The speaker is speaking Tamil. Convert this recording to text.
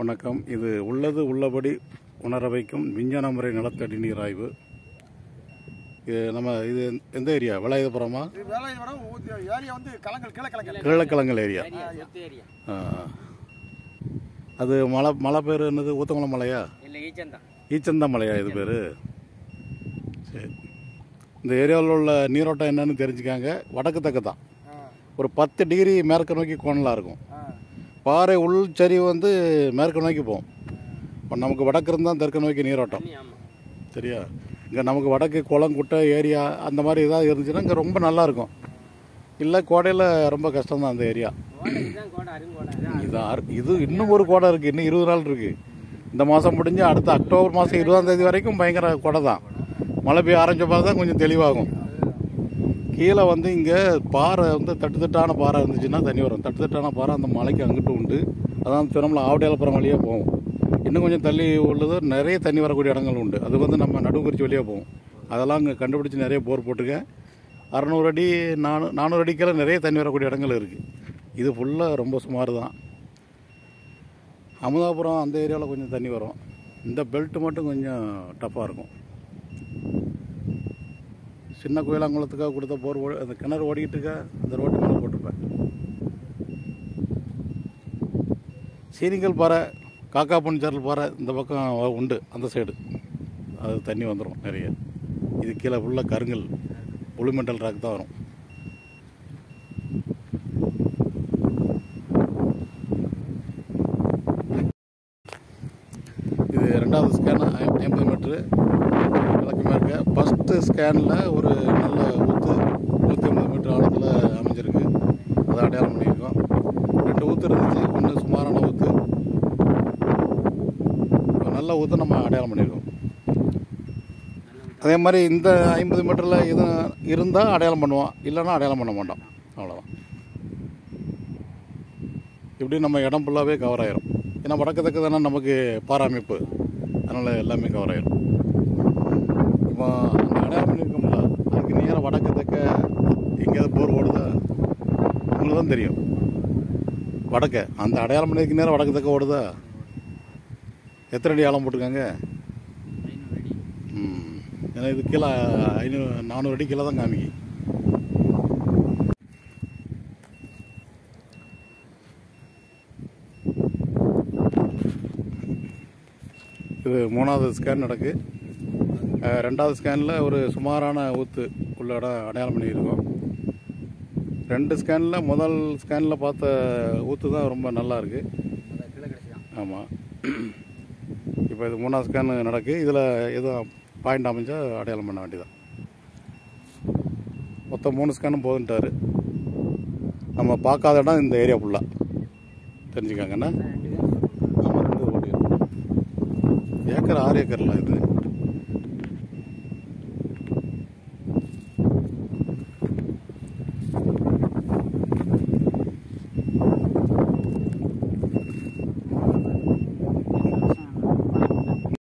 வணக்கம் இது உள்ளது உள்ளபடி உணர வைக்கும் விஞ்ஞான முறை நிலத்தடி நீர் ஆய்வு இது நம்ம இது எந்த ஏரியா விளையதுப்புறமா இது வேலை வர ஏரியா வந்து கலங்கள் கீழே கலங்கள் கீழக்கலங்கல் ஏரியா ஏரியா ஆ. அது மலை மலை பேர் என்னது ஊத்தமலை மலையா இல்லை ஈச்சந்தான் ஈச்சந்தா மலையா இது பேர் சரி இந்த ஏரியாவில் உள்ள நீரோட்டம் என்னன்னு தெரிஞ்சுக்காங்க வடக்கு தெற்கு தான் ஒரு பத்து டிகிரி மேற்கு நோக்கி கோணலாக இருக்கும் பாறை உள்சரிவு வந்து மேற்கு நோக்கி போகும் இப்போ நமக்கு வடக்கு இருந்தால் தெற்கு நோக்கி நீரோட்டம் தண்ணி ஆமாம் சரியா இங்கே நமக்கு வடக்கு குளம் குட்டை ஏரியா அந்த மாதிரி ஏதாவது இருந்துச்சுன்னா இங்கே ரொம்ப நல்லா இருக்கும் இல்லை கோடையில் ரொம்ப கஷ்டம்தான் அந்த ஏரியா கோடை இதுதான் கோடை அருங்கோடை இது ஆறு- இது இன்னும் ஒரு கோடை இருக்குது இன்னும் இருபது நாள் இருக்குது இந்த மாதம் முடிஞ்சு அடுத்த அக்டோபர் மாதம் இருபதாம் தேதி வரைக்கும் பயங்கர கோடை தான் மழை பெய்ய ஆரம்பிச்ச பாரு தான் கொஞ்சம் தெளிவாகும் கீழே வந்து இங்கே பாறை வந்து தட்டு தட்டான பாறை இருந்துச்சுன்னா தண்ணி வரும் தட்டு தட்டான பாறை அந்த மலைக்கு அங்கிட்டு உண்டு அதான் திருமலை ஆவடையாளப்புறம் வழியாக போகும் இன்னும் கொஞ்சம் தள்ளி உள்ளது நிறைய தண்ணி வரக்கூடிய இடங்கள் உண்டு அது வந்து நம்ம நடுவுக்குறிச்சி வழியாக போகும் அதெல்லாம் அங்கே கண்டுபிடிச்சி நிறைய போர் போட்டிருக்கேன் அறநூறு அடி நானூ நானூறு அடிக்கெல்லாம் நிறைய தண்ணி வரக்கூடிய இடங்கள் இருக்குது இது ஃபுல்லாக ரொம்ப சுமார் தான் அமுதாபுரம் அந்த ஏரியாவில் கொஞ்சம் தண்ணி வரும் இந்த பெல்ட் மட்டும் கொஞ்சம் டஃப்பாக இருக்கும் சின்ன கோயிலாங்குளத்துக்காக கொடுத்த போர் ஓடி அந்த கிணறு ஓடிக்கிட்டு இருக்க அந்த ரோட்டு மேலே போட்டிருப்பேன் சீனிக்கல் பாறை காக்கா பஞ்சாரல் பாறை இந்த பக்கம் உண்டு அந்த சைடு அது தண்ணி வந்துடும் நிறைய இது கீழே ஃபுல்லாக கருங்கல் புளிமெண்டல் ராக் தான் வரும் இது ரெண்டாவது ஸ்கேன் ஐம்பது மீட்ரு விளக்கமாக இருக்க ஃபஸ்ட்டு ஸ்கேனில் ஒரு நல்ல ஊற்று நூற்றி ஐம்பது மீட்டர் ஆழத்தில் அமைஞ்சிருக்கு அதை அடையாளம் பண்ணியிருக்கோம் ரெண்டு ஊற்று இருந்துச்சு ஒன்று சுமாரான ஊற்று ஒரு நல்ல ஊற்று நம்ம அடையாளம் பண்ணியிருக்கோம் அதே மாதிரி இந்த ஐம்பது மீட்டரில் எது இருந்தால் அடையாளம் பண்ணுவோம் இல்லைன்னா அடையாளம் பண்ண மாட்டோம் அவ்வளோதான் இப்படி நம்ம இடம் ஃபுல்லாகவே கவர் ஆயிரும் ஏன்னா வடக்கு தெற்கு தானே நமக்கு பாராமைப்பு அதனால் எல்லாமே கவர் ஆயிரும் இப்போ அந்த அடையாளம் பண்ணியிருக்கோம்ல அதுக்கு நேராக வடக்கு தெற்க எங்கேயாவது போர் ஓடுதா உங்களுக்கு தான் தெரியும் வடக்க அந்த அடையாளம் பண்ணியதுக்கு நேரம் வடக்கு தெற்க ஓடுதா எத்தனை அடி ஆழம் போட்டிருக்காங்க ஐநூறு அடி ம் ஏன்னா இது கீழே ஐநூறு நானூறு அடி கீழே தான் காமிக்கி இது மூணாவது ஸ்கேன் நடக்கு அஹ், ரெண்டாவது ஸ்கேனில் ஒரு சுமாரான ஊத்து உள்ள இடம் அடையாளம் பண்ணியிருக்கோம் ரெண்டு ஸ்கேனில் முதல் ஸ்கேனில் பார்த்த ஊத்து தான் ரொம்ப நல்லா இருக்குது கீழே கிடச்சிதான் ஆமாம் இப்போ இது மூணாவது ஸ்கேன் நடக்கு இதில் எதுவும் பாயிண்ட் அமைஞ்சா அடையாளம் பண்ண வேண்டியதான் மொத்தம் மூணு ஸ்கேனும் போதுன்ட்டாரு நம்ம பார்க்காத இடம் இந்த ஏரியா ஃபுல்லாக தெரிஞ்சுக்காங்கண்ணா ஆமாம் ரெண்டு ஓடி ஏக்கர் ஆறு ஏக்கர்ல இது